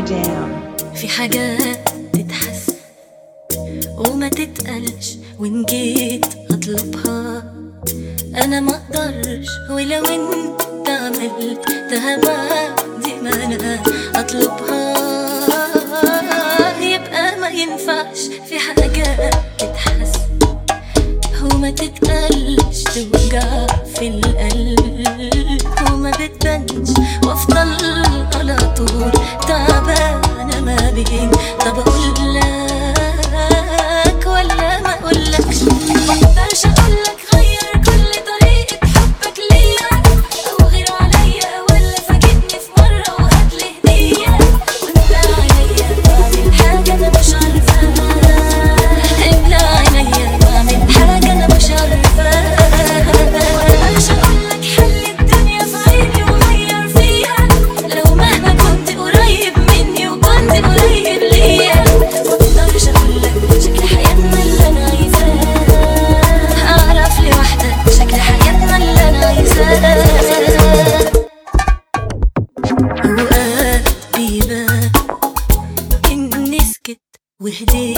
down. في حاجات تتحس وما تتقلش وان جيت اطلبها انا ما اقدرش ولو انت عملتها بعد ما انا اطلبها يبقى ما ينفعش في حاجات تتحس وما تتقلش توجع في القلب وما بتبانش وافضل على طول تعبانة ما بين طب اقول لك ولا ما اقولكش مقدرش اقولك غير كل طريقة حبك ليا او غير عليا ولا فاجئني في مرة وهاتلي هدية وانت عليا بعمل حاجة انا مش عارفاها املى عينيا بعمل حاجة انا مش عارفاها مقدرش اقولك حل الدنيا في عيني وغير فيها لو مهما كنت قريب مني وكنت قريب ليا مقدرش اقولك شكل حياتنا اللي انا عايزاه اعرف لي واحدة شكل حياتنا اللي انا عايزاه اوقات بيبان اني سكت وهديت